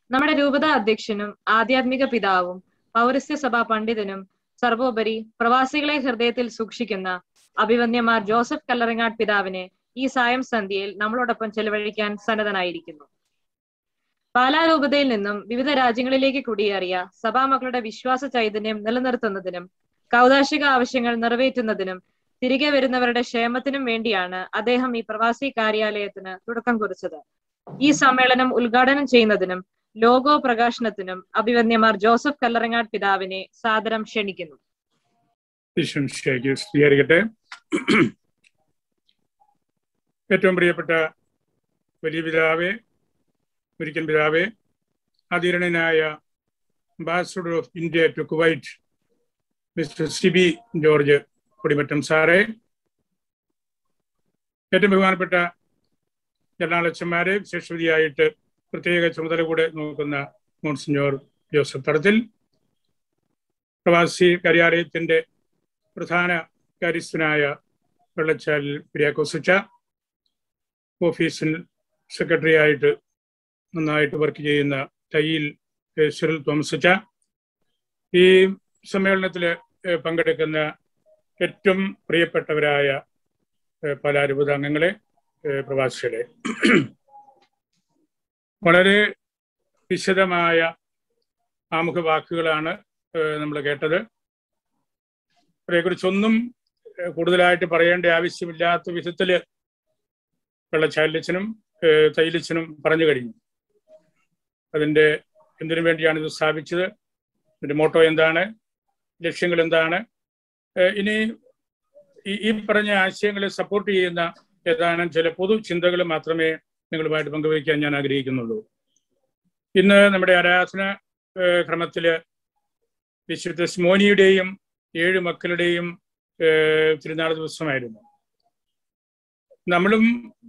നമ്മുടെ രൂപത അധ്യക്ഷനും ആധ്യാത്മിക പിതാവും പൗരസ്ത്യ സഭാ പണ്ഡിതനും സർവോപരി പ്രവാസികളെ ഹൃദയത്തിൽ സൂക്ഷിക്കുന്ന അഭിവന്യമാർ ജോസഫ് കല്ലറങ്ങാട് പിതാവിനെ ഈ സായം സന്ധ്യയിൽ നമ്മളോടൊപ്പം ചെലവഴിക്കാൻ സന്നദ്ധനായിരിക്കുന്നു പാലാ രൂപതയിൽ നിന്നും വിവിധ രാജ്യങ്ങളിലേക്ക് കുടിയേറിയ സഭാമക്കളുടെ വിശ്വാസ ചൈതന്യം നിലനിർത്തുന്നതിനും കൗതാശിക ആവശ്യങ്ങൾ നിറവേറ്റുന്നതിനും തിരികെ വരുന്നവരുടെ ക്ഷേമത്തിനും വേണ്ടിയാണ് അദ്ദേഹം ഈ പ്രവാസി കാര്യാലയത്തിന് തുടക്കം കുറിച്ചത് ഈ സമ്മേളനം ഉദ്ഘാടനം ചെയ്യുന്നതിനും ലോഗോ പ്രകാശനത്തിനും അഭിവന്യമാർ ജോസഫ് കല്ലറങ്ങാട് പിതാവിനെ സാദരം ക്ഷണിക്കുന്നു വിശംസയ്ക്ക് സ്വീകരിക്കട്ടെ ഏറ്റവും പ്രിയപ്പെട്ട വലിയ പിതാവേ ഒരിക്കൽ പിതാവേ ആദരണീയനായ ambassador of India to Kuwait mister Sibi George Kodimattam സാറേ ഏറ്റവും ബഹുമാനപ്പെട്ട ജനറലച്ചന്മാരെ വിശേഷവതിയായിട്ട് പ്രത്യേക ചുമതല കൂടെ നോക്കുന്ന മോൺസിഞ്ഞോർ ജോസഫ് തടത്തിൽ പ്രവാസി കാര്യാലയത്തിന്റെ പ്രധാന കാര്യസ്ഥനായ വെള്ളച്ചാൽ പിരിയാക്കോസിച്ച ഓഫീസിൽ സെക്രട്ടറി ആയിട്ട് നന്നായിട്ട് വർക്ക് ചെയ്യുന്ന തയ്യിൽ സുനിൽ തോമസിച്ച ഈ സമ്മേളനത്തിൽ പങ്കെടുക്കുന്ന ഏറ്റവും പ്രിയപ്പെട്ടവരായ പല അത്ഭുതാംഗങ്ങളെ പ്രവാസികളെ വളരെ വിശദമായ ആമുഖ വാക്കുകളാണ് നമ്മൾ കേട്ടത് അതേക്കുറിച്ചൊന്നും കൂടുതലായിട്ട് പറയേണ്ട ആവശ്യമില്ലാത്ത വിധത്തില് വെള്ളച്ചാലിച്ചനും തൈലിച്ചനും പറഞ്ഞു കഴിഞ്ഞു അതിന്റെ എന്തിനു വേണ്ടിയാണ് ഇത് സ്ഥാപിച്ചത് ഇതിന്റെ മോട്ടോ എന്താണ് ലക്ഷ്യങ്ങൾ എന്താണ് ഇനി ഈ പറഞ്ഞ ആശയങ്ങളെ സപ്പോർട്ട് ചെയ്യുന്ന ഏതാനും ചില പൊതു ചിന്തകൾ മാത്രമേ നിങ്ങളുമായിട്ട് പങ്കുവയ്ക്കാൻ ഞാൻ ആഗ്രഹിക്കുന്നുള്ളൂ ഇന്ന് നമ്മുടെ ആരാധന ക്രമത്തില് വിശുദ്ധ സ്മോനിയുടെയും ഏഴ് മക്കളുടെയും തിരുനാൾ ദിവസമായിരുന്നു നമ്മളും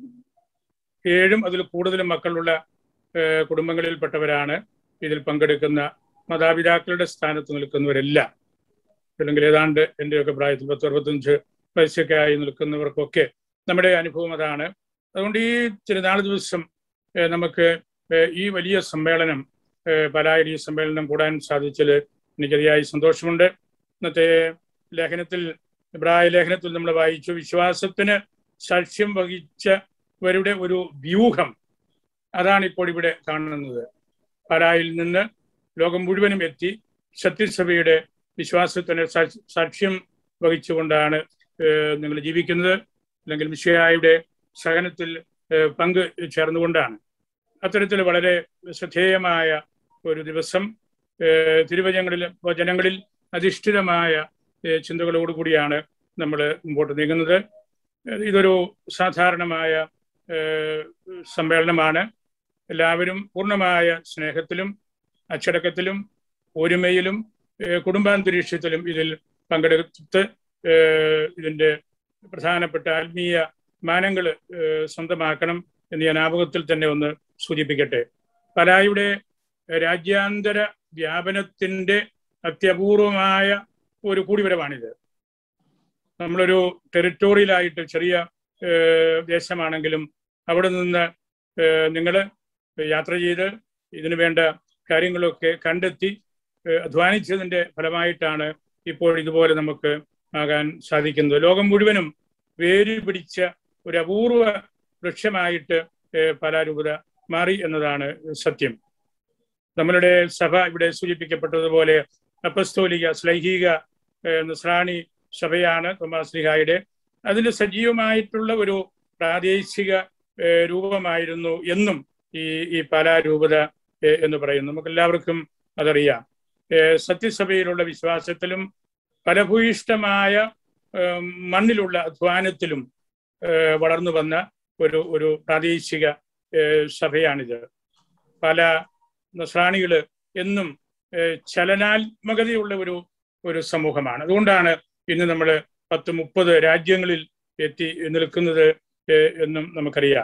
ഏഴും അതിൽ കൂടുതലും മക്കളുള്ള കുടുംബങ്ങളിൽപ്പെട്ടവരാണ് ഇതിൽ പങ്കെടുക്കുന്ന മാതാപിതാക്കളുടെ സ്ഥാനത്ത് നിൽക്കുന്നവരെല്ലാം അല്ലെങ്കിൽ ഏതാണ്ട് എൻ്റെയൊക്കെ പ്രായത്തിൽ പത്ത് അറുപത്തഞ്ച് വയസ്സൊക്കെ ആയി നിൽക്കുന്നവർക്കൊക്കെ നമ്മുടെ അനുഭവം അതാണ് അതുകൊണ്ട് ഈ തിരുനാൾ ദിവസം നമുക്ക് ഈ വലിയ സമ്മേളനം പലായൻ ഈ സമ്മേളനം കൂടാൻ സാധിച്ചതിൽ എനിക്കതിയായി സന്തോഷമുണ്ട് ഇന്നത്തെ ലേഖനത്തിൽ ഇബ്രായ ലേഖനത്തിൽ നമ്മൾ വായിച്ചു വിശ്വാസത്തിന് സാക്ഷ്യം വഹിച്ചവരുടെ ഒരു വ്യൂഹം അതാണ് ഇപ്പോൾ ഇവിടെ കാണുന്നത് പലായിൽ നിന്ന് ലോകം മുഴുവനും എത്തി സത്യസഭയുടെ വിശ്വാസത്തിന് സാക്ഷ്യം വഹിച്ചുകൊണ്ടാണ് നിങ്ങൾ ജീവിക്കുന്നത് അല്ലെങ്കിൽ മിഷയായുടെ സഹനത്തിൽ പങ്ക് ചേർന്നുകൊണ്ടാണ് അത്തരത്തിൽ വളരെ ശ്രദ്ധേയമായ ഒരു ദിവസം തിരുവചനങ്ങളിൽ വചനങ്ങളിൽ അധിഷ്ഠിതമായ ചിന്തകളോടുകൂടിയാണ് നമ്മൾ മുമ്പോട്ട് നീങ്ങുന്നത് ഇതൊരു സാധാരണമായ സമ്മേളനമാണ് എല്ലാവരും പൂർണ്ണമായ സ്നേഹത്തിലും അച്ചടക്കത്തിലും ഒരുമയിലും കുടുംബാന്തരീക്ഷത്തിലും ഇതിൽ പങ്കെടുത്ത് ഇതിൻ്റെ പ്രധാനപ്പെട്ട ആത്മീയ മാനങ്ങൾ സ്വന്തമാക്കണം എന്ന് ഞാൻ ആമുഖത്തിൽ തന്നെ ഒന്ന് സൂചിപ്പിക്കട്ടെ പലായുടെ രാജ്യാന്തര വ്യാപനത്തിന്റെ അത്യപൂർവമായ ഒരു കൂടിവരവാണിത് നമ്മളൊരു ടെറിറ്റോറിയലായിട്ട് ചെറിയ ദേശമാണെങ്കിലും അവിടെ നിന്ന് നിങ്ങൾ യാത്ര ചെയ്ത് ഇതിനു വേണ്ട കാര്യങ്ങളൊക്കെ കണ്ടെത്തി അധ്വാനിച്ചതിന്റെ ഫലമായിട്ടാണ് ഇപ്പോൾ ഇതുപോലെ നമുക്ക് ആകാൻ സാധിക്കുന്നത് ലോകം മുഴുവനും വേര് പിടിച്ച ഒരു അപൂർവ വൃക്ഷമായിട്ട് പലാരൂപത മാറി എന്നതാണ് സത്യം നമ്മളുടെ സഭ ഇവിടെ സൂചിപ്പിക്കപ്പെട്ടതുപോലെ അപ്പസ്തോലിക ശ്ലൈഹിക നസ്രാണി സഭയാണ് തോമാസ്ലിഹായുടെ അതിന് സജീവമായിട്ടുള്ള ഒരു പ്രാദേശിക രൂപമായിരുന്നു എന്നും ഈ ഈ പാലാരൂപത എന്ന് പറയുന്നു നമുക്ക് എല്ലാവർക്കും അതറിയാം സത്യസഭയിലുള്ള വിശ്വാസത്തിലും ഫലഭൂയിഷ്ടമായ മണ്ണിലുള്ള അധ്വാനത്തിലും വളർന്നു വന്ന ഒരു ഒരു പ്രാദേശിക സഭയാണിത് പല നസ്രാണികൾ എന്നും ചലനാത്മകതയുള്ള ഒരു ഒരു സമൂഹമാണ് അതുകൊണ്ടാണ് ഇന്ന് നമ്മൾ പത്ത് മുപ്പത് രാജ്യങ്ങളിൽ എത്തി നിൽക്കുന്നത് എന്നും നമുക്കറിയാം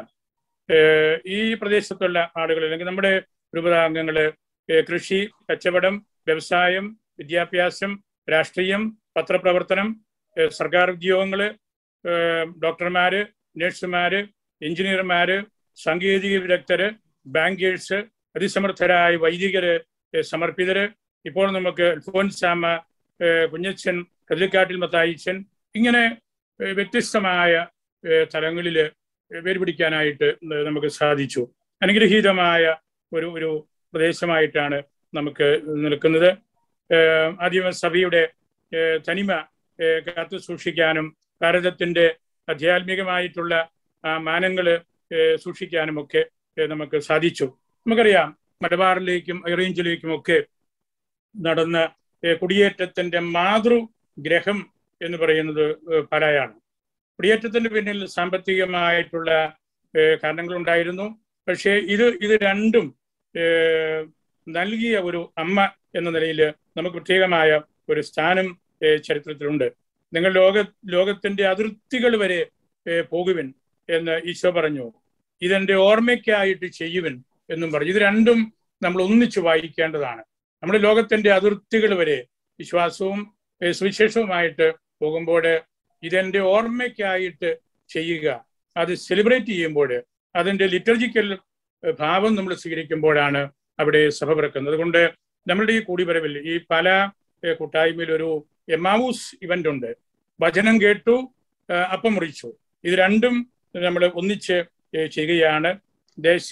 ഈ പ്രദേശത്തുള്ള ആളുകൾ അല്ലെങ്കിൽ നമ്മുടെ രൂപതാംഗങ്ങള് കൃഷി കച്ചവടം വ്യവസായം വിദ്യാഭ്യാസം രാഷ്ട്രീയം പത്രപ്രവർത്തനം സർക്കാർ ഉദ്യോഗങ്ങള് ഡോക്ടർമാര് നഴ്സുമാര് എഞ്ചിനീയർമാര് സാങ്കേതിക വിദഗ്ധര് ബാങ്കേഴ്സ് അതിസമർത്ഥരായ വൈദികര് ഏഹ് സമർപ്പിതര് ഇപ്പോൾ നമുക്ക് അൽഫോൻസാമ ഏഹ് കുഞ്ഞച്ചൻ കതിലിക്കാട്ടിൽ മത്തായിച്ചൻ ഇങ്ങനെ ഏഹ് വ്യത്യസ്തമായ ഏഹ് തലങ്ങളില് പേര് പിടിക്കാനായിട്ട് നമുക്ക് സാധിച്ചു അനുഗ്രഹീതമായ ഒരു ഒരു പ്രദേശമായിട്ടാണ് നമുക്ക് നിൽക്കുന്നത് ഏഹ് ആദിമ സഭയുടെ ഏഹ് തനിമ ഏഹ് കാത്തു സൂക്ഷിക്കാനും ഭാരതത്തിന്റെ ആധ്യാത്മികമായിട്ടുള്ള ആ മാനങ്ങള് ഏഹ് സൂക്ഷിക്കാനും ഒക്കെ ഏഹ് നമുക്ക് സാധിച്ചു നമുക്കറിയാം മലബാറിലേക്കും ഐറേഞ്ചിലേക്കും ഒക്കെ നടന്ന ഏഹ് കുടിയേറ്റത്തിന്റെ മാതൃഗ്രഹം എന്ന് പറയുന്നത് ഏഹ് പാലായാണ് കുടിയേറ്റത്തിന് പിന്നിൽ സാമ്പത്തികമായിട്ടുള്ള ഏഹ് കാരണങ്ങളുണ്ടായിരുന്നു പക്ഷേ ഇത് ഇത് രണ്ടും ഏഹ് നൽകിയ ഒരു അമ്മ എന്ന നിലയിൽ നമുക്ക് പ്രത്യേകമായ ഒരു സ്ഥാനം ഏഹ് ചരിത്രത്തിലുണ്ട് നിങ്ങൾ ലോക ലോകത്തിന്റെ അതിർത്തികൾ വരെ ഏഹ് പോകുവിൻ എന്ന് ഈശോ പറഞ്ഞു ഇതെന്റെ ഓർമ്മയ്ക്കായിട്ട് ചെയ്യുവിൻ എന്നും പറഞ്ഞു ഇത് രണ്ടും നമ്മൾ ഒന്നിച്ചു വായിക്കേണ്ടതാണ് നമ്മൾ ലോകത്തിന്റെ അതിർത്തികൾ വരെ വിശ്വാസവും ഏഹ് സുവിശേഷവുമായിട്ട് പോകുമ്പോൾ ഇതെന്റെ ഓർമ്മയ്ക്കായിട്ട് ചെയ്യുക അത് സെലിബ്രേറ്റ് ചെയ്യുമ്പോൾ അതിന്റെ ലിറ്റർജിക്കൽ ഭാവം നമ്മൾ സ്വീകരിക്കുമ്പോഴാണ് അവിടെ സഭ പിറക്കുന്നത് അതുകൊണ്ട് നമ്മളുടെ ഈ കൂടിവരവിൽ ഈ പല ഏഹ് കൂട്ടായ്മയിൽ ഒരു എമാവൂസ് ഇവന്റ് ഉണ്ട് വചനം കേട്ടു ഏഹ് അപ്പം മുറിച്ചു ഇത് രണ്ടും നമ്മൾ ഒന്നിച്ച് ഏഹ് ചെയ്യുകയാണ് ദേശ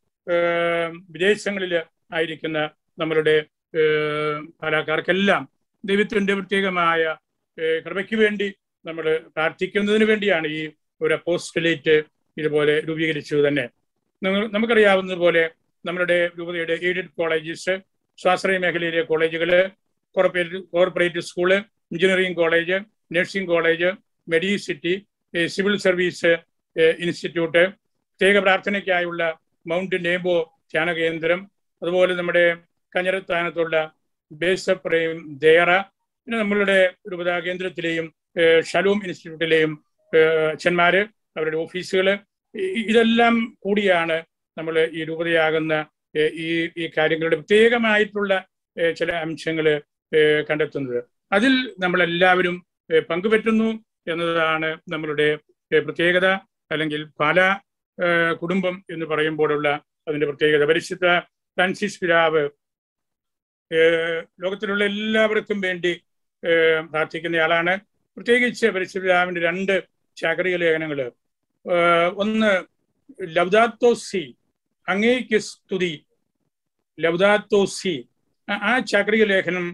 ഏഹ് വിദേശങ്ങളിൽ ആയിരിക്കുന്ന നമ്മളുടെ ഏഹ് കലാകാർക്കെല്ലാം ദൈവത്തിന്റെ പ്രത്യേകമായ ഏഹ് കൃപയ്ക്ക് വേണ്ടി നമ്മൾ പ്രാർത്ഥിക്കുന്നതിന് വേണ്ടിയാണ് ഈ ഒരു അപ്പോസ്റ്റലേറ്റ് ഇതുപോലെ രൂപീകരിച്ചത് തന്നെ നിങ്ങൾ നമുക്കറിയാവുന്നതുപോലെ നമ്മുടെ രൂപതയുടെ എയ്ഡഡ് കോളേജസ് സ്വാശ്രയ മേഖലയിലെ കോളേജുകള് corporate corporate school engineering college nursing college medicity civil service institute പ്രത്യേക പ്രാർത്ഥനയ്ക്കായുള്ള മൗണ്ട് നേബോ ധ്യാന കേന്ദ്രം അതുപോലെ നമ്മുടെ കഞ്ഞരത്താനത്തുള്ള ബേസ് പ്രേം ദേറ പിന്നെ നമ്മളുടെ രൂപതാ കേന്ദ്രത്തിലെയും ഷലൂം ഇൻസ്റ്റിറ്റ്യൂട്ടിലെയും അച്ഛന്മാര് അവരുടെ ഓഫീസുകൾ ഇതെല്ലാം കൂടിയാണ് നമ്മൾ ഈ രൂപതയാകുന്ന ഈ ഈ കാര്യങ്ങളുടെ പ്രത്യേകമായിട്ടുള്ള ചില അംശങ്ങൾ കണ്ടെത്തുന്നത് അതിൽ നമ്മളെല്ലാവരും പങ്കുപറ്റുന്നു എന്നതാണ് നമ്മളുടെ പ്രത്യേകത അല്ലെങ്കിൽ പല കുടുംബം എന്ന് പറയുമ്പോഴുള്ള അതിന്റെ പ്രത്യേകത പരിശുദ്ധ ഫ്രാൻസിസ് പിതാവ് ലോകത്തിലുള്ള എല്ലാവർക്കും വേണ്ടി പ്രാർത്ഥിക്കുന്നയാളാണ് പ്രത്യേകിച്ച് പരിശുദ്ധ പിതാവിന്റെ രണ്ട് ചാകരിക ലേഖനങ്ങൾ ഒന്ന് ലബ്ദാത്തോസി അങ്ങേക്ക് സ്തുതി ലബ്ദാത്തോസി ആ ചാക്രിക ലേഖനം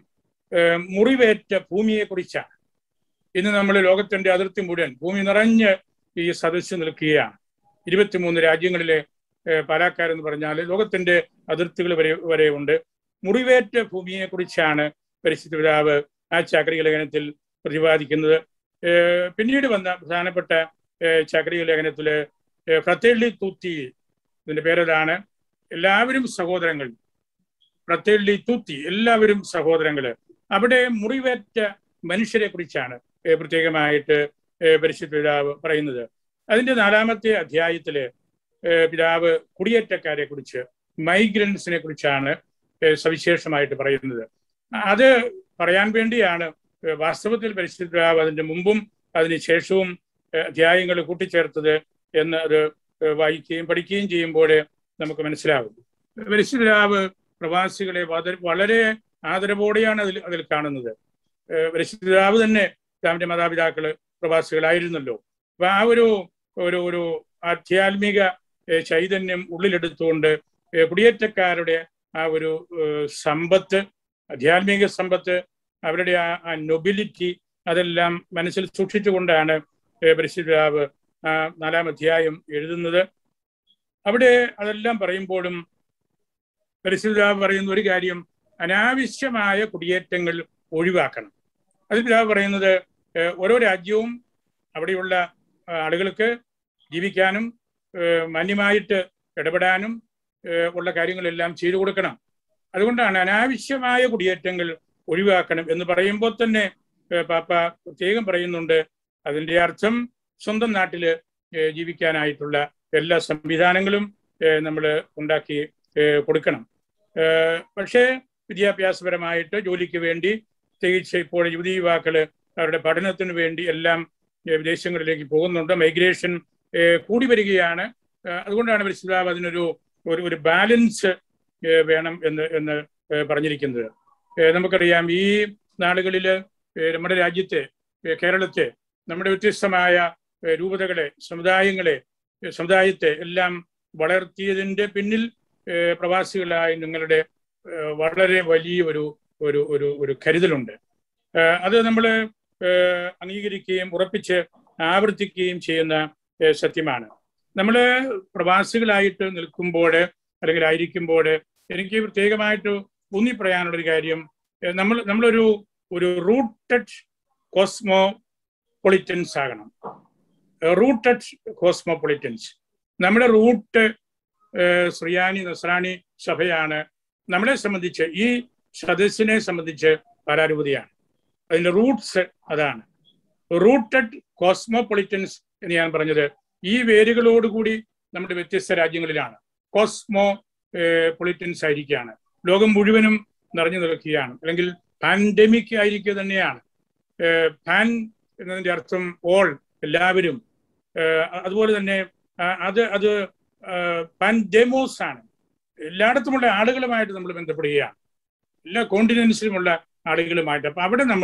മുറിവേറ്റ ഭൂമിയെ കുറിച്ചാണ് ഇന്ന് നമ്മൾ ലോകത്തിന്റെ അതിർത്തി മുഴുവൻ ഭൂമി നിറഞ്ഞ് ഈ സദസ്സ് നിൽക്കുകയാണ് ഇരുപത്തിമൂന്ന് രാജ്യങ്ങളിലെ പാലാക്കാരെന്ന് പറഞ്ഞാൽ ലോകത്തിന്റെ അതിർത്തികൾ വരെ വരെ ഉണ്ട് മുറിവേറ്റ ഭൂമിയെ കുറിച്ചാണ് പരിശുദ്ധ പിതാവ് ആ ചാക്രിക ലേഖനത്തിൽ പ്രതിപാദിക്കുന്നത് പിന്നീട് വന്ന പ്രധാനപ്പെട്ട ചാക്രിക ലേഖനത്തില് ഫ്രത്തേള്ളി തൂത്തി ഇതിന്റെ പേരതാണ് എല്ലാവരും സഹോദരങ്ങൾ പ്രത്യേള്ളി തൂത്തി എല്ലാവരും സഹോദരങ്ങള് അവിടെ മുറിവേറ്റ മനുഷ്യരെ കുറിച്ചാണ് പ്രത്യേകമായിട്ട് പരിശുദ്ധ പിതാവ് പറയുന്നത് അതിന്റെ നാലാമത്തെ അധ്യായത്തില് പിതാവ് കുടിയേറ്റക്കാരെ കുറിച്ച് മൈഗ്രൻസിനെ കുറിച്ചാണ് സവിശേഷമായിട്ട് പറയുന്നത് അത് പറയാൻ വേണ്ടിയാണ് വാസ്തവത്തിൽ പരിശുദ്ധ പിതാവ് അതിന്റെ മുമ്പും അതിന് ശേഷവും അധ്യായങ്ങൾ കൂട്ടിച്ചേർത്തത് എന്ന് അത് വായിക്കുകയും പഠിക്കുകയും ചെയ്യുമ്പോൾ നമുക്ക് മനസ്സിലാകും പരിശുദ്ധ പിതാവ് പ്രവാസികളെ വളരെ ആദരവോടെയാണ് അതിൽ അതിൽ കാണുന്നത് പരിശുദ്ധ പിതാവ് തന്നെ പിതാവിന്റെ മാതാപിതാക്കള് പ്രവാസികളായിരുന്നല്ലോ അപ്പൊ ആ ഒരു ഒരു ഒരു ആധ്യാത്മിക ചൈതന്യം ഉള്ളിലെടുത്തുകൊണ്ട് കുടിയേറ്റക്കാരുടെ ആ ഒരു സമ്പത്ത് ആധ്യാത്മിക സമ്പത്ത് അവരുടെ ആ നൊബിലിറ്റി അതെല്ലാം മനസ്സിൽ സൂക്ഷിച്ചുകൊണ്ടാണ് പരിശുദ്ധാവ് ആ നാലാം അധ്യായം എഴുതുന്നത് അവിടെ അതെല്ലാം പറയുമ്പോഴും പരിശുദ്ധാവ് പറയുന്ന ഒരു കാര്യം അനാവശ്യമായ കുടിയേറ്റങ്ങൾ ഒഴിവാക്കണം അതിൽ പിതാവ് പറയുന്നത് ഓരോ രാജ്യവും അവിടെയുള്ള ആളുകൾക്ക് ജീവിക്കാനും മാന്യമായിട്ട് ഇടപെടാനും ഉള്ള കാര്യങ്ങളെല്ലാം ചെയ്തു കൊടുക്കണം അതുകൊണ്ടാണ് അനാവശ്യമായ കുടിയേറ്റങ്ങൾ ഒഴിവാക്കണം എന്ന് പറയുമ്പോൾ തന്നെ പാപ്പ പ്രത്യേകം പറയുന്നുണ്ട് അതിന്റെ അർത്ഥം സ്വന്തം നാട്ടില് ജീവിക്കാനായിട്ടുള്ള എല്ലാ സംവിധാനങ്ങളും നമ്മൾ ഉണ്ടാക്കി കൊടുക്കണം പക്ഷേ വിദ്യാഭ്യാസപരമായിട്ട് ജോലിക്ക് വേണ്ടി പ്രത്യേകിച്ച് ഇപ്പോൾ യുവതി യുവാക്കള് അവരുടെ പഠനത്തിന് വേണ്ടി എല്ലാം വിദേശങ്ങളിലേക്ക് പോകുന്നുണ്ട് മൈഗ്രേഷൻ കൂടി വരികയാണ് അതുകൊണ്ടാണ് പരിശുദ്ധാവ് അതിനൊരു ഒരു ഒരു ബാലൻസ് ഏഹ് വേണം എന്ന് എന്ന് ഏഹ് പറഞ്ഞിരിക്കുന്നത് ഏഹ് നമുക്കറിയാം ഈ നാളുകളില് ഏഹ് നമ്മുടെ രാജ്യത്തെ ഏഹ് കേരളത്തെ നമ്മുടെ വ്യത്യസ്തമായ ഏഹ് രൂപതകളെ സമുദായങ്ങളെ ഏഹ് സമുദായത്തെ എല്ലാം വളർത്തിയതിന്റെ പിന്നിൽ ഏഹ് പ്രവാസികളായ നിങ്ങളുടെ ഏഹ് വളരെ വലിയ ഒരു ഒരു ഒരു ഒരു കരുതലുണ്ട് ഏഹ് അത് നമ്മൾ അംഗീകരിക്കുകയും ഉറപ്പിച്ച് ആവർത്തിക്കുകയും ചെയ്യുന്ന ഏഹ് സത്യമാണ് നമ്മൾ പ്രവാസികളായിട്ട് നിൽക്കുമ്പോൾ അല്ലെങ്കിൽ ആയിരിക്കുമ്പോൾ എനിക്ക് പ്രത്യേകമായിട്ട് ഊന്നി പറയാനുള്ള ഒരു കാര്യം ഏഹ് നമ്മൾ നമ്മളൊരു ഒരു റൂട്ടഡ് കോസ്മോ പൊളിറ്റൻസ് ആകണം റൂട്ടഡ് കോസ്മോപൊളിറ്റൻസ് നമ്മുടെ റൂട്ട് ശ്രീയാനി നസ്രാണി സഭയാണ് നമ്മളെ സംബന്ധിച്ച് ഈ സദസ്സിനെ സംബന്ധിച്ച് പരാരൂപതയാണ് അതിന്റെ റൂട്ട്സ് അതാണ് റൂട്ടഡ് കോസ്മോപൊളിറ്റൻസ് എന്ന് ഞാൻ പറഞ്ഞത് ഈ വേരുകളോടുകൂടി നമ്മുടെ വ്യത്യസ്ത രാജ്യങ്ങളിലാണ് കോസ്മോ പൊളിറ്റൻസ് ആയിരിക്കുകയാണ് ലോകം മുഴുവനും നിറഞ്ഞു നിൽക്കുകയാണ് അല്ലെങ്കിൽ പാൻഡമിക് ആയിരിക്കുക തന്നെയാണ് പാൻ എന്നതിന്റെ അർത്ഥം ഓൾ എല്ലാവരും അതുപോലെ തന്നെ അത് അത് പാൻഡെമോസ് ആണ് എല്ലായിടത്തുമുള്ള ആളുകളുമായിട്ട് നമ്മൾ ബന്ധപ്പെടുകയാണ് എല്ലാ കോണ്ടിനെൻസിലുമുള്ള ആളുകളുമായിട്ട് അപ്പൊ അവിടെ നമ്മൾ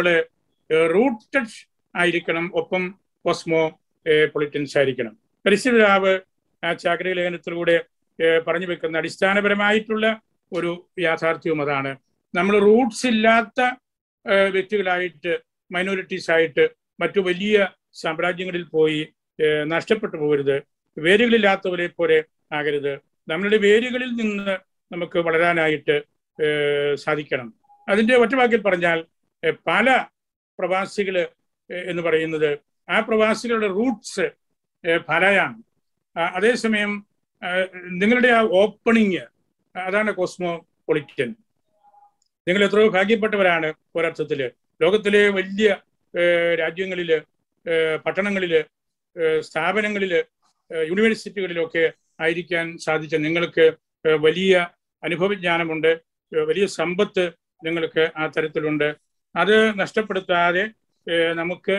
റൂട്ടഡ് ആയിരിക്കണം ഒപ്പം കോസ്മോ പൊളിറ്റൻസ് ആയിരിക്കണം പരിസ്ഥിതിരാവ് ആ ചാക്രിക ലേഖനത്തിലൂടെ പറഞ്ഞു വെക്കുന്ന അടിസ്ഥാനപരമായിട്ടുള്ള ഒരു യാഥാർത്ഥ്യവും അതാണ് നമ്മൾ റൂട്ട്സ് ഇല്ലാത്ത വ്യക്തികളായിട്ട് മൈനോറിറ്റീസ് ആയിട്ട് മറ്റു വലിയ സാമ്രാജ്യങ്ങളിൽ പോയി നഷ്ടപ്പെട്ടു പോകരുത് വേരുകളില്ലാത്തവരെ പോലെ ആകരുത് നമ്മളുടെ വേരുകളിൽ നിന്ന് നമുക്ക് വളരാനായിട്ട് സാധിക്കണം അതിന്റെ ഒറ്റ വാക്കിൽ പറഞ്ഞാൽ പല പ്രവാസികൾ എന്ന് പറയുന്നത് ആ പ്രവാസികളുടെ റൂട്ട്സ് പലയാണ് അതേസമയം നിങ്ങളുടെ ആ ഓപ്പണിങ് അതാണ് കോസ്മോ പൊളിറ്റൻ നിങ്ങൾ എത്രയോ ഭാഗ്യപ്പെട്ടവരാണ് ഒരർത്ഥത്തില് ലോകത്തിലെ വലിയ രാജ്യങ്ങളില് പട്ടണങ്ങളില് സ്ഥാപനങ്ങളില് യൂണിവേഴ്സിറ്റികളിലൊക്കെ ആയിരിക്കാൻ സാധിച്ച നിങ്ങൾക്ക് വലിയ അനുഭവജ്ഞാനമുണ്ട് വലിയ സമ്പത്ത് നിങ്ങൾക്ക് ആ തരത്തിലുണ്ട് അത് നഷ്ടപ്പെടുത്താതെ നമുക്ക്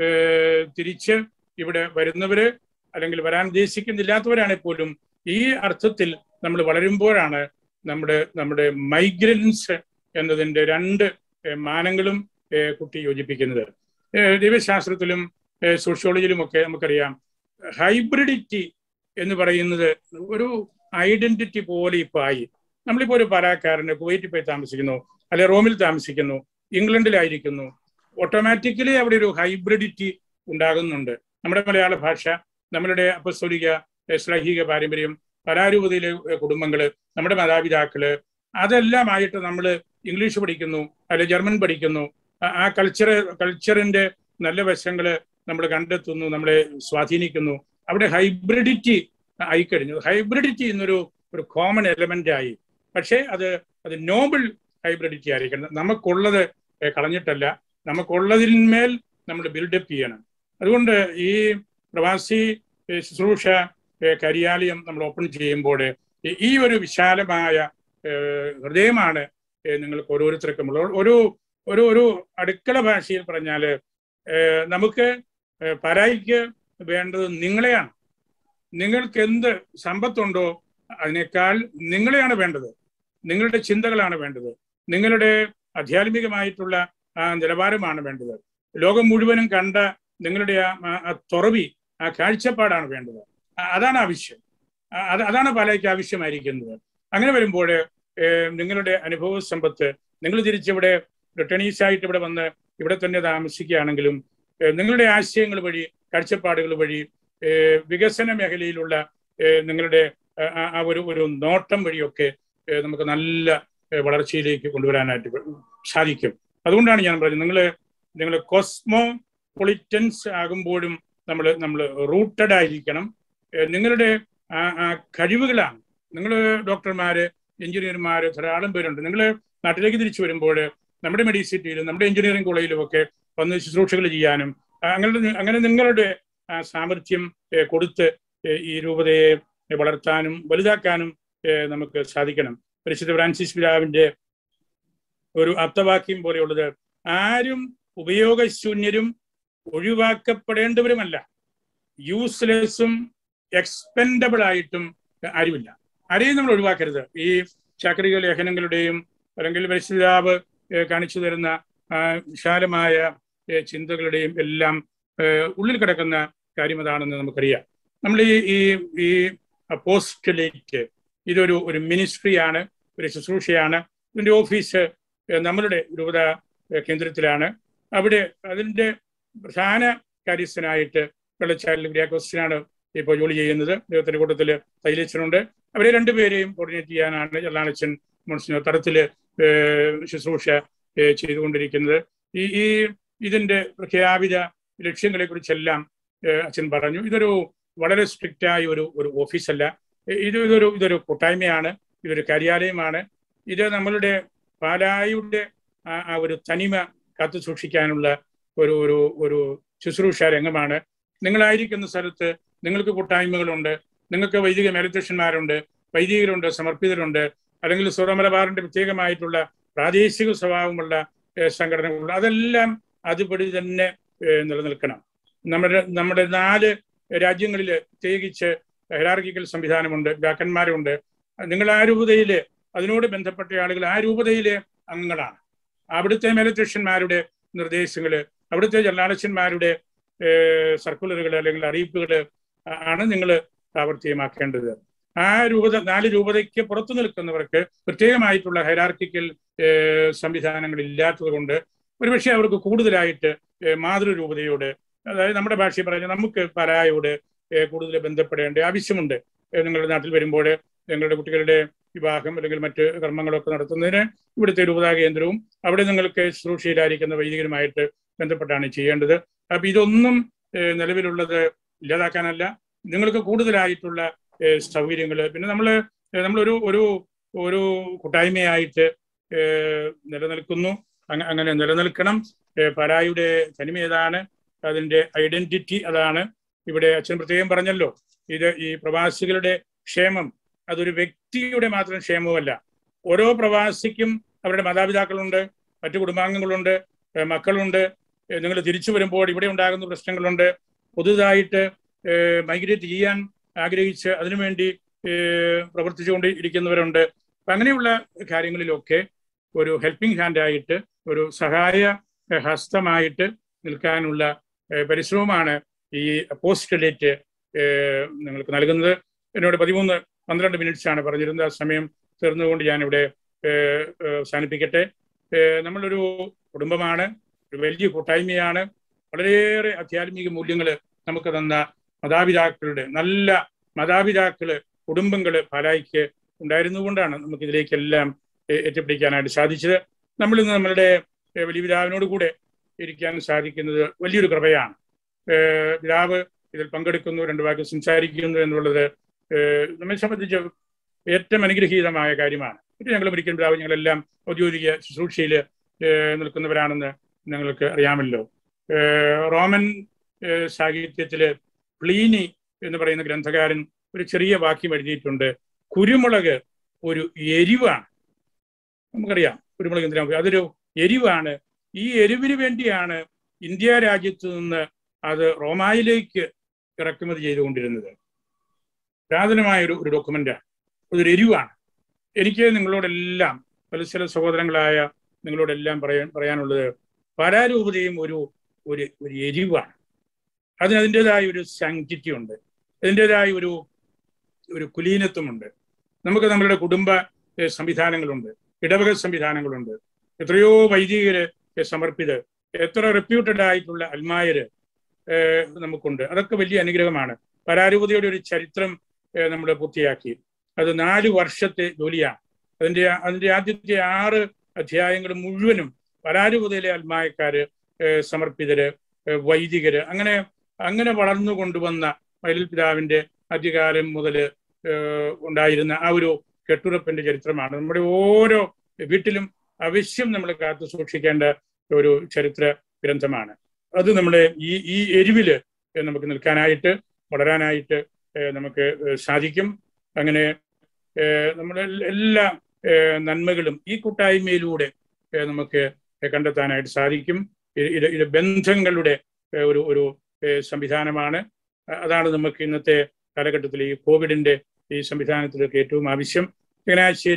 തിരിച്ച് ഇവിടെ വരുന്നവര് അല്ലെങ്കിൽ വരാൻ ഉദ്ദേശിക്കുന്നില്ലാത്തവരാണെങ്കിൽ പോലും ഈ അർത്ഥത്തിൽ നമ്മൾ വളരുമ്പോഴാണ് നമ്മുടെ നമ്മുടെ മൈഗ്രൻസ് എന്നതിന്റെ രണ്ട് മാനങ്ങളും കുട്ടി യോജിപ്പിക്കുന്നത് ദൈവശാസ്ത്രത്തിലും സോഷ്യോളജിയിലും ഒക്കെ നമുക്കറിയാം ഹൈബ്രിഡിറ്റി എന്ന് പറയുന്നത് ഒരു ഐഡന്റിറ്റി പോലെ ഇപ്പൊ ആയി നമ്മളിപ്പോ ഒരു പരാക്കാരന് കുവൈറ്റിൽ പോയി താമസിക്കുന്നു അല്ലെ റോമിൽ താമസിക്കുന്നു ഇംഗ്ലണ്ടിലായിരിക്കുന്നു ഓട്ടോമാറ്റിക്കലി അവിടെ ഒരു ഹൈബ്രിഡിറ്റി ഉണ്ടാകുന്നുണ്ട് നമ്മുടെ മലയാള ഭാഷ നമ്മളുടെ അപസ്തോലിക ശ്ലൈഹിക പാരമ്പര്യം പരാരൂപതയിലെ കുടുംബങ്ങള് നമ്മുടെ മാതാപിതാക്കള് അതെല്ലാമായിട്ട് നമ്മൾ ഇംഗ്ലീഷ് പഠിക്കുന്നു അല്ലെ ജർമ്മൻ പഠിക്കുന്നു ആ കൾച്ചർ കൾച്ചറിന്റെ നല്ല വശങ്ങള് നമ്മൾ കണ്ടെത്തുന്നു നമ്മളെ സ്വാധീനിക്കുന്നു അവിടെ ഹൈബ്രിഡിറ്റി ആയിക്കഴിഞ്ഞു ഹൈബ്രിഡിറ്റി എന്നൊരു ഒരു കോമൺ എലമെന്റ് ആയി പക്ഷേ അത് അത് നോബിൾ ഹൈബ്രിഡിറ്റി ആയിരിക്കണം നമുക്കുള്ളത് കളഞ്ഞിട്ടല്ല നമുക്കുള്ളതിന്മേൽ നമ്മൾ ബിൽഡപ്പ് ചെയ്യണം അതുകൊണ്ട് ഈ പ്രവാസി ശുശ്രൂഷ കരിയാലയം നമ്മൾ ഓപ്പൺ ചെയ്യുമ്പോൾ ഈ ഒരു വിശാലമായ ഹൃദയമാണ് നിങ്ങൾക്ക് ഓരോരുത്തർക്കും ഒരു ഒരു ഒരു അടുക്കള ഭാഷയിൽ പറഞ്ഞാല് നമുക്ക് പരായിക്ക് വേണ്ടത് നിങ്ങളെയാണ് നിങ്ങൾക്ക് എന്ത് സമ്പത്തുണ്ടോ അതിനേക്കാൾ നിങ്ങളെയാണ് വേണ്ടത് നിങ്ങളുടെ ചിന്തകളാണ് വേണ്ടത് നിങ്ങളുടെ ആധ്യാത്മികമായിട്ടുള്ള ആ നിലവാരമാണ് വേണ്ടത് ലോകം മുഴുവനും കണ്ട നിങ്ങളുടെ ആ തുറവി ആ കാഴ്ചപ്പാടാണ് വേണ്ടത് അതാണ് ആവശ്യം അത് അതാണ് പാലയ്ക്ക് ആവശ്യമായിരിക്കുന്നത് അങ്ങനെ വരുമ്പോൾ നിങ്ങളുടെ അനുഭവ സമ്പത്ത് നിങ്ങൾ തിരിച്ചിവിടെ റിട്ടേണീസ് ആയിട്ട് ഇവിടെ വന്ന് ഇവിടെ തന്നെ താമസിക്കുകയാണെങ്കിലും നിങ്ങളുടെ ആശയങ്ങൾ വഴി കാഴ്ചപ്പാടുകൾ വഴി വികസന മേഖലയിലുള്ള നിങ്ങളുടെ ആ ഒരു ഒരു നോട്ടം വഴിയൊക്കെ നമുക്ക് നല്ല വളർച്ചയിലേക്ക് കൊണ്ടുവരാനായിട്ട് സാധിക്കും അതുകൊണ്ടാണ് ഞാൻ പറയുന്നത് നിങ്ങൾ നിങ്ങൾ കോസ്മോ പൊളിറ്റൻസ് ആകുമ്പോഴും നമ്മൾ നമ്മൾ റൂട്ടഡ് ആയിരിക്കണം നിങ്ങളുടെ ആ കഴിവുകളാണ് നിങ്ങൾ ഡോക്ടർമാര് എഞ്ചിനീയർമാര് ധാരാളം പേരുണ്ട് നിങ്ങൾ നാട്ടിലേക്ക് തിരിച്ചു വരുമ്പോൾ നമ്മുടെ മെഡിസിറ്റിയിലും നമ്മുടെ എഞ്ചിനീയറിംഗ് കോളേജിലും ഒക്കെ വന്ന് ശുശ്രൂഷകൾ ചെയ്യാനും അങ്ങനെ അങ്ങനെ നിങ്ങളുടെ സാമർഥ്യം കൊടുത്ത് ഈ രൂപതയെ വളർത്താനും വലുതാക്കാനും നമുക്ക് സാധിക്കണം പരിശുദ്ധ ഫ്രാൻസിസ് പിതാവിന്റെ ഒരു അർത്ഥവാക്യം പോലെയുള്ളത് ആരും ഉപയോഗശൂന്യരും ഒഴിവാക്കപ്പെടേണ്ടവരുമല്ല യൂസ്ലെസ്സും എക്സ്പെൻഡബിൾ ആയിട്ടും ആരുമില്ല ആരെയും നമ്മൾ ഒഴിവാക്കരുത് ഈ ചാക്രിക ലേഖനങ്ങളുടെയും അല്ലെങ്കിൽ പരിസ്ഥിതിതാവ് കാണിച്ചു തരുന്ന വിശാലമായ ചിന്തകളുടെയും എല്ലാം ഉള്ളിൽ കിടക്കുന്ന കാര്യം അതാണെന്ന് നമുക്കറിയാം നമ്മൾ ഈ ഈ ഈ പോസ്റ്റലേറ്റ് ഇതൊരു ഒരു മിനിസ്ട്രിയാണ് ഒരു ശുശ്രൂഷയാണ് ഇതിന്റെ ഓഫീസ് നമ്മളുടെ രൂപത കേന്ദ്രത്തിലാണ് അവിടെ അതിന്റെ പ്രധാന കാര്യസ്ഥനായിട്ട് വെള്ളച്ചാലിൽ ഗ്രിയാക്കോസ്റ്റിനാണ് ഇപ്പോൾ ജോലി ചെയ്യുന്നത് ദൈവത്തിന്റെ കൂട്ടത്തിൽ തൈലച്ചനുണ്ട് അവരെ രണ്ടുപേരെയും കോർഡിനേറ്റ് ചെയ്യാനാണ് ചെല്ലാണച്ചൻ മോൺസിനോ തടത്തില് ശുശ്രൂഷ ചെയ്തുകൊണ്ടിരിക്കുന്നത് ഈ ഈ ഇതിന്റെ പ്രഖ്യാപിത ലക്ഷ്യങ്ങളെ കുറിച്ചെല്ലാം അച്ഛൻ പറഞ്ഞു ഇതൊരു വളരെ സ്ട്രിക്റ്റ് ആയ ഒരു ഒരു ഓഫീസല്ല ഇത് ഇതൊരു ഇതൊരു കൂട്ടായ്മയാണ് ഇതൊരു കാര്യാലയമാണ് ഇത് നമ്മളുടെ പാലായുടെ ആ ഒരു തനിമ കാത്തു സൂക്ഷിക്കാനുള്ള ഒരു ഒരു ഒരു ശുശ്രൂഷ രംഗമാണ് നിങ്ങളായിരിക്കുന്ന സ്ഥലത്ത് നിങ്ങൾക്ക് കൂട്ടായ്മകളുണ്ട് നിങ്ങൾക്ക് വൈദിക മേലധ്യക്ഷന്മാരുണ്ട് വൈദികരുണ്ട് സമർപ്പിതരുണ്ട് അല്ലെങ്കിൽ സ്വതമലബാറിന്റെ പ്രത്യേകമായിട്ടുള്ള പ്രാദേശിക സ്വഭാവമുള്ള സംഘടനകളുണ്ട് അതെല്ലാം അതുപടി തന്നെ നിലനിൽക്കണം നമ്മുടെ നമ്മുടെ നാല് രാജ്യങ്ങളിൽ പ്രത്യേകിച്ച് ഹെറാർക്കിക്കൽ സംവിധാനമുണ്ട് വ്യാക്കന്മാരുണ്ട് നിങ്ങൾ ആ രൂപതയില് അതിനോട് ബന്ധപ്പെട്ട ആളുകൾ ആ രൂപതയിലെ അംഗങ്ങളാണ് അവിടുത്തെ മേലധ്യക്ഷന്മാരുടെ നിർദ്ദേശങ്ങള് അവിടുത്തെ ജല്ലാളച്ചന്മാരുടെ സർക്കുലറുകൾ അല്ലെങ്കിൽ അറിയിപ്പുകൾ ആണ് നിങ്ങൾ പ്രാവർത്തികമാക്കേണ്ടത് ആ രൂപത നാല് രൂപതയ്ക്ക് പുറത്തു നിൽക്കുന്നവർക്ക് പ്രത്യേകമായിട്ടുള്ള ഹൈറാർക്കിക്കൽ സംവിധാനങ്ങൾ ഇല്ലാത്തത് കൊണ്ട് ഒരുപക്ഷെ അവർക്ക് കൂടുതലായിട്ട് മാതൃരൂപതയോട് അതായത് നമ്മുടെ ഭാഷയിൽ പറഞ്ഞാൽ നമുക്ക് പരായോട് കൂടുതൽ ബന്ധപ്പെടേണ്ട ആവശ്യമുണ്ട് നിങ്ങളുടെ നാട്ടിൽ വരുമ്പോൾ നിങ്ങളുടെ കുട്ടികളുടെ വിവാഹം അല്ലെങ്കിൽ മറ്റ് കർമ്മങ്ങളൊക്കെ നടത്തുന്നതിന് ഇവിടുത്തെ രൂപതാ കേന്ദ്രവും അവിടെ നിങ്ങൾക്ക് ശുശ്രൂഷയിലായിരിക്കുന്ന വൈദികരുമായിട്ട് ബന്ധപ്പെട്ടാണ് ചെയ്യേണ്ടത് അപ്പൊ ഇതൊന്നും നിലവിലുള്ളത് ഇല്ലാതാക്കാനല്ല നിങ്ങൾക്ക് കൂടുതലായിട്ടുള്ള സൗകര്യങ്ങൾ പിന്നെ നമ്മൾ നമ്മളൊരു ഒരു ഒരു കൂട്ടായ്മയായിട്ട് നിലനിൽക്കുന്നു അങ്ങനെ നിലനിൽക്കണം പരായുടെ തനിമ ഏതാണ് അതിന്റെ ഐഡന്റിറ്റി അതാണ് ഇവിടെ അച്ഛൻ പ്രത്യേകം പറഞ്ഞല്ലോ ഇത് ഈ പ്രവാസികളുടെ ക്ഷേമം അതൊരു വ്യക്തിയുടെ മാത്രം ക്ഷേമവുമല്ല ഓരോ പ്രവാസിക്കും അവരുടെ മാതാപിതാക്കളുണ്ട് മറ്റു കുടുംബാംഗങ്ങളുണ്ട് മക്കളുണ്ട് നിങ്ങൾ തിരിച്ചു വരുമ്പോൾ ഇവിടെ ഉണ്ടാകുന്ന പ്രശ്നങ്ങളുണ്ട് പുതുതായിട്ട് മൈഗ്രേറ്റ് ചെയ്യാൻ ആഗ്രഹിച്ച് അതിനുവേണ്ടി പ്രവർത്തിച്ചുകൊണ്ട് ഇരിക്കുന്നവരുണ്ട് അപ്പം അങ്ങനെയുള്ള കാര്യങ്ങളിലൊക്കെ ഒരു ഹെൽപ്പിംഗ് ഹാൻഡ് ആയിട്ട് ഒരു സഹായ ഹസ്തമായിട്ട് നിൽക്കാനുള്ള പരിശ്രമമാണ് ഈ പോസ്റ്റലേറ്റ് നിങ്ങൾക്ക് നൽകുന്നത് എന്നോട് പതിമൂന്ന് പന്ത്രണ്ട് മിനിറ്റ്സ് ആണ് പറഞ്ഞിരുന്നത് ആ സമയം തീർന്നുകൊണ്ട് ഞാനിവിടെ അവസാനിപ്പിക്കട്ടെ നമ്മളൊരു കുടുംബമാണ് ഒരു വലിയ കൂട്ടായ്മയാണ് വളരെയേറെ ആധ്യാത്മിക മൂല്യങ്ങൾ നമുക്ക് തന്ന മാതാപിതാക്കളുടെ നല്ല മാതാപിതാക്കള് കുടുംബങ്ങള് പാലായിക്ക് ഉണ്ടായിരുന്നുകൊണ്ടാണ് നമുക്ക് ഇതിലേക്കെല്ലാം എത്തിപ്പിടിക്കാനായിട്ട് സാധിച്ചത് നമ്മൾ ഇന്ന് നമ്മളുടെ വലിയ പിതാവിനോട് കൂടെ ഇരിക്കാൻ സാധിക്കുന്നത് വലിയൊരു കൃപയാണ് പിതാവ് ഇതിൽ പങ്കെടുക്കുന്നു രണ്ട് വാക്ക് സംസാരിക്കുന്നു എന്നുള്ളത് നമ്മെ സംബന്ധിച്ച് ഏറ്റവും അനുഗ്രഹീതമായ കാര്യമാണ് ഇത് ഞങ്ങൾ ഒരിക്കലും പിതാവ് ഞങ്ങളെല്ലാം ഔദ്യോഗിക ശുശ്രൂഷയിൽ നിൽക്കുന്നവരാണെന്ന് ഞങ്ങൾക്ക് അറിയാമല്ലോ റോമൻ സാഹിത്യത്തില് പ്ലീനി എന്ന് പറയുന്ന ഗ്രന്ഥകാരൻ ഒരു ചെറിയ വാക്യം എഴുതിയിട്ടുണ്ട് കുരുമുളക് ഒരു എരിവാണ് നമുക്കറിയാം കുരുമുളക് എന്തിനാ അതൊരു എരിവാണ് ഈ എരിവിന് വേണ്ടിയാണ് ഇന്ത്യ രാജ്യത്ത് നിന്ന് അത് റോമായിലേക്ക് ഇറക്കുമതി ചെയ്തുകൊണ്ടിരുന്നത് പുരാതനമായ ഒരു ഒരു ഡോക്യുമെന്റാണ് അതൊരു എരിവാണ് എനിക്ക് നിങ്ങളോടെല്ലാം പലസ്ഥല സഹോദരങ്ങളായ നിങ്ങളോടെല്ലാം പറയാൻ പറയാനുള്ളത് പരാരൂപതയും ഒരു ഒരു ഒരു എരിവാണ് അതിന് അതിൻ്റെതായ ഒരു സാങ്ക്ടിറ്റി ഉണ്ട് അതിൻ്റെതായ ഒരു ഒരു കുലീനത്വമുണ്ട് നമുക്ക് നമ്മളുടെ കുടുംബ സംവിധാനങ്ങളുണ്ട് ഇടവക സംവിധാനങ്ങളുണ്ട് എത്രയോ വൈദികര് സമർപ്പിത് എത്ര റെപ്യൂട്ടഡ് ആയിട്ടുള്ള അൽമായര് നമുക്കുണ്ട് അതൊക്കെ വലിയ അനുഗ്രഹമാണ് പരാരൂപതയുടെ ഒരു ചരിത്രം നമ്മൾ പൂർത്തിയാക്കി അത് നാല് വർഷത്തെ ജോലിയാണ് അതിന്റെ അതിന്റെ ആദ്യത്തെ ആറ് അധ്യായങ്ങൾ മുഴുവനും പരാരൂപതയിലെ അൽമായക്കാര് സമർപ്പിതര് വൈദികര് അങ്ങനെ അങ്ങനെ വളർന്നു കൊണ്ടുവന്ന മൈലിൽ പിതാവിന്റെ ആദ്യകാലം മുതൽ ഉണ്ടായിരുന്ന ആ ഒരു കെട്ടുറപ്പിന്റെ ചരിത്രമാണ് നമ്മുടെ ഓരോ വീട്ടിലും അവശ്യം നമ്മൾ കാത്തു സൂക്ഷിക്കേണ്ട ഒരു ചരിത്ര ഗ്രന്ഥമാണ് അത് നമ്മളെ ഈ ഈ എരിവില് നമുക്ക് നിൽക്കാനായിട്ട് വളരാനായിട്ട് നമുക്ക് സാധിക്കും അങ്ങനെ നമ്മുടെ എല്ലാ നന്മകളും ഈ കൂട്ടായ്മയിലൂടെ നമുക്ക് കണ്ടെത്താനായിട്ട് സാധിക്കും ഇത് ഇത് ബന്ധങ്ങളുടെ ഒരു ഒരു സംവിധാനമാണ് അതാണ് നമുക്ക് ഇന്നത്തെ കാലഘട്ടത്തിൽ ഈ കോവിഡിന്റെ ഈ സംവിധാനത്തിലൊക്കെ ഏറ്റവും ആവശ്യം ചങ്ങനാശ്ശേരി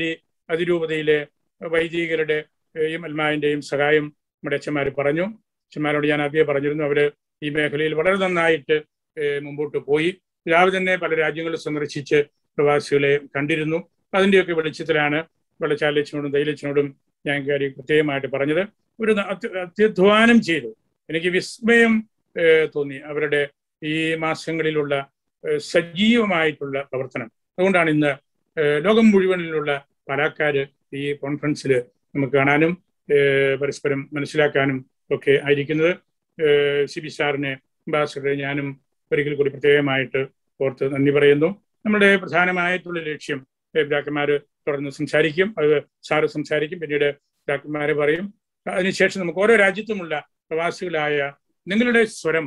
അതിരൂപതയിലെ വൈദികരുടെയും അൽമാവിന്റെയും സഹായം നമ്മുടെ അച്ഛന്മാർ പറഞ്ഞു അച്ഛന്മാരോട് ഞാൻ ആദ്യമേ പറഞ്ഞിരുന്നു അവര് ഈ മേഖലയിൽ വളരെ നന്നായിട്ട് മുമ്പോട്ട് പോയി രാവിലെ തന്നെ പല രാജ്യങ്ങൾ സന്ദർശിച്ച് പ്രവാസികളെ കണ്ടിരുന്നു അതിന്റെയൊക്കെ വെളിച്ചത്തിലാണ് വെള്ളച്ചാലച്ചനോടും തൈലച്ചനോടും ഞാൻ കാര്യം പ്രത്യേകമായിട്ട് പറഞ്ഞത് ഒരു അത്യധ്വാനം ചെയ്തു എനിക്ക് വിസ്മയം തോന്നി അവരുടെ ഈ മാസങ്ങളിലുള്ള സജീവമായിട്ടുള്ള പ്രവർത്തനം അതുകൊണ്ടാണ് ഇന്ന് ലോകം മുഴുവനിലുള്ള പലാക്കാര് ഈ കോൺഫറൻസിൽ നമുക്ക് കാണാനും പരസ്പരം മനസ്സിലാക്കാനും ഒക്കെ ആയിരിക്കുന്നത് സി ബി സാറിനെ അംബാസഡറെ ഞാനും ഒരിക്കൽ കൂടി പ്രത്യേകമായിട്ട് ഓർത്ത് നന്ദി പറയുന്നു നമ്മുടെ പ്രധാനമായിട്ടുള്ള ലക്ഷ്യം പിതാക്കന്മാര് തുടർന്ന് സംസാരിക്കും അത് സാറ് സംസാരിക്കും പിന്നീട് പിതാക്കന്മാരെ പറയും അതിനുശേഷം നമുക്ക് ഓരോ രാജ്യത്തുമുള്ള പ്രവാസികളായ നിങ്ങളുടെ സ്വരം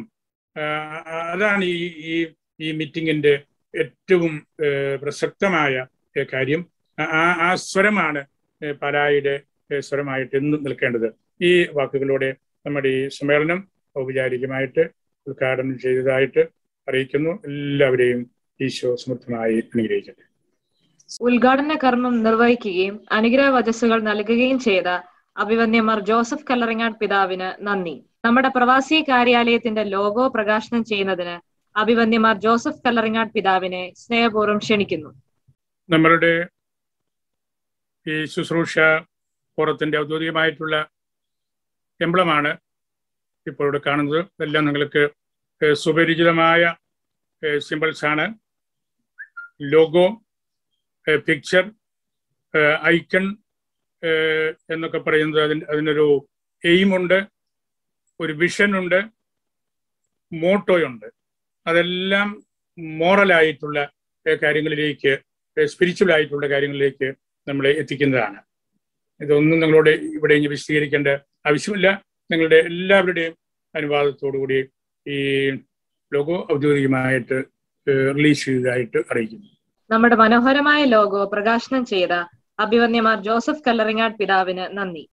അതാണ് ഈ ഈ ഈ മീറ്റിങ്ങിന്റെ ഏറ്റവും പ്രസക്തമായ കാര്യം ആ ആ സ്വരമാണ് പലായുടെ സ്വരമായിട്ട് എന്നും നിൽക്കേണ്ടത് ഈ വാക്കുകളോടെ നമ്മുടെ ഈ സമ്മേളനം ഔപചാരികമായിട്ട് ഉദ്ഘാടനം ചെയ്തതായിട്ട് അറിയിക്കുന്നു എല്ലാവരെയും ഈശോ സമൃദ്ധമായി അനുഗ്രഹിക്കട്ടെ ഉദ്ഘാടന കർമ്മം നിർവഹിക്കുകയും അനുഗ്രഹ വചസ്സുകൾ നൽകുകയും ചെയ്ത അഭിവന്യമാർ ജോസഫ് കല്ലറിങ്ങാട് പിതാവിന് നന്ദി നമ്മുടെ പ്രവാസി കാര്യാലയത്തിന്റെ ലോഗോ പ്രകാശനം ചെയ്യുന്നതിന് അഭിവന്യമാർ ജോസഫ് കല്ലറിങ്ങാട് പിതാവിനെ സ്നേഹപൂർവ്വം ക്ഷണിക്കുന്നു നമ്മളുടെ ഈ ശുശ്രൂഷ ഫോറത്തിന്റെ ഔദ്യോഗികമായിട്ടുള്ള എംബ്ലമാണ് ഇപ്പോൾ ഇവിടെ കാണുന്നത് ഇതെല്ലാം നിങ്ങൾക്ക് സുപരിചിതമായ സിമ്പിൾസ് ആണ് ലോഗോ പിക്ചർ ഐക്കൺ എന്നൊക്കെ പറയുന്നത് അതിന് അതിനൊരു എയിമുണ്ട് ഒരു വിഷൻ ഉണ്ട് മോട്ടോയുണ്ട് അതെല്ലാം മോറലായിട്ടുള്ള കാര്യങ്ങളിലേക്ക് സ്പിരിച്വൽ ആയിട്ടുള്ള കാര്യങ്ങളിലേക്ക് നമ്മളെ എത്തിക്കുന്നതാണ് ഇതൊന്നും നിങ്ങളോട് ഇവിടെ ഇനി വിശദീകരിക്കേണ്ട ആവശ്യമില്ല നിങ്ങളുടെ എല്ലാവരുടെയും അനുവാദത്തോടുകൂടി ഈ ലോഗോ ഔദ്യോഗികമായിട്ട് റിലീസ് ചെയ്തതായിട്ട് അറിയിക്കുന്നു നമ്മുടെ മനോഹരമായ ലോഗോ പ്രകാശനം ചെയ്ത അഭിവന്യമാർ ജോസഫ് കല്ലറിങ്ങാട് പിതാവിന് നന്ദി